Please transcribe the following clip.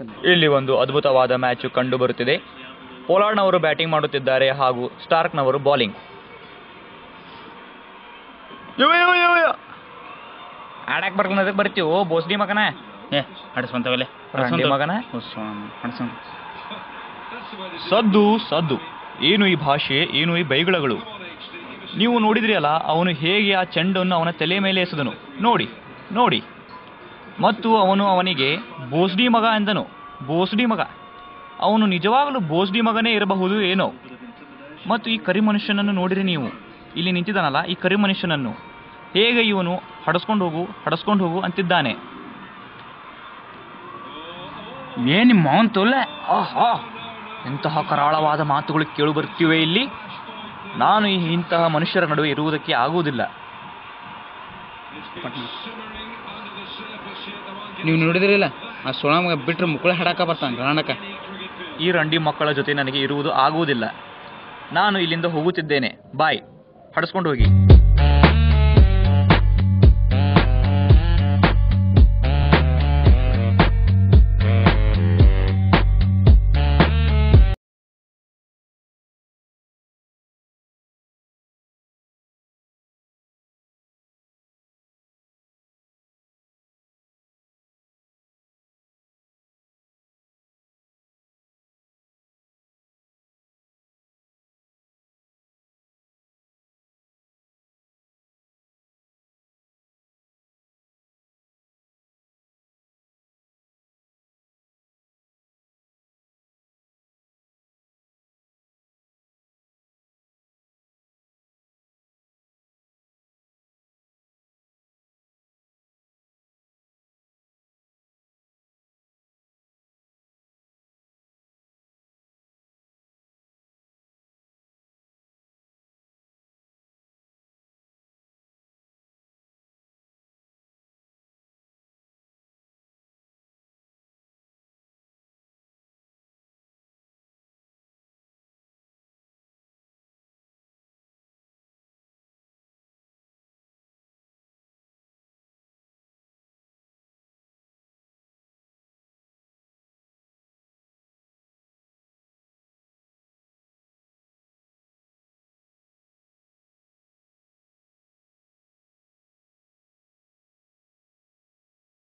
ಇಲ್ಲಿ ಒಂದು ಅದ್ಭುತವಾದ ಮ್ಯಾಚ್ ಕಂಡು ಬರುತ್ತಿದೆ ಪೋಲಾರ್ಡ್ನವರು ಬ್ಯಾಟಿಂಗ್ ಮಾಡುತ್ತಿದ್ದಾರೆ ಹಾಗೂ ಸ್ಟಾರ್ಕ್ನವರು ಬೌಲಿಂಗ್ ಆಡಕ್ ಬರ್ಕೊಂಡು ಅದಕ್ಕೆ ಬರ್ತೀವೋ ಬೋಸ್ಡಿ ಮಗನ ಏ ಹಡಿಸ್ಕೊಂತವಲೆ ರಂಡಿ ಮಗನ ಹಡಿಸ್ಕೊಂತ ಸದ್ದು ಸದ್ದು ಏನು ಈ ಭಾಷೆ ಏನು ಈ ಬೈಗಳಗಳು ನೀವು ನೋಡಿದ್ರಿ ಅಲ್ಲ ಅವನು ಹೇಗೆ ಆ ಚೆಂಡನ್ನು ಅವನ ತಲೆ ಮೇಲೆ ಎಸೆದನು ನೋಡಿ ನೋಡಿ ಮತ್ತು ಅವನು ಅವನಿಗೆ ಬೋಸ್ಡಿ ಮಗ ಎಂದನು ಬೋಸ್ಡಿ ಮಗ ಅವನು ನಿಜವಾಗಲೂ ಬೋಸ್ಡಿ ಮಗನೇ ಇರಬಹುದು ಏನೋ ಮತ್ತು ಈ ಕರಿ ಮನುಷ್ಯನನ್ನು ನೋಡಿರಿ ನೀವು ಇಲ್ಲಿ ನಿಂತಿದ್ದಾನಲ್ಲ ಈ ಕರಿ ಮನುಷ್ಯನನ್ನು ಹೇಗೆ ಇವನು ಹಡಸ್ಕೊಂಡು ಹೋಗು ಹಡಸ್ಕೊಂಡು ಹೋಗು ಅಂತಿದ್ದಾನೆ ಏ ನಿಮ್ಮ ಮಾವನ್ ತೊಲೆ ಆಹಾ ಇಂತಹ ಕರಾಳವಾದ ಮಾತುಗಳು ಕೇಳು ಬರ್ತಿವೆ ಇಲ್ಲಿ ನಾನು ಈ ಇಂತಹ ಮನುಷ್ಯರ ನಡುವೆ ಇರುವುದಕ್ಕೆ ಆಗುವುದಿಲ್ಲ ನೀವು ನೋಡಿದ್ರಿಲ್ಲ ಆ ಸೊಳ ಮಗ ಬಿಟ್ರೆ ಮುಕ್ಕಳ ಹಡಕ ಬರ್ತಾನೆ ಗ್ರಾಣಕ ಈ ರಂಡಿ ಮಕ್ಕಳ ಜೊತೆ ನನಗೆ ಇರುವುದು ಆಗುವುದಿಲ್ಲ ನಾನು ಇಲ್ಲಿಂದ ಹೋಗುತ್ತಿದ್ದೇನೆ ಬಾಯ್ ಹಡಸ್ಕೊಂಡು ಹೋಗಿ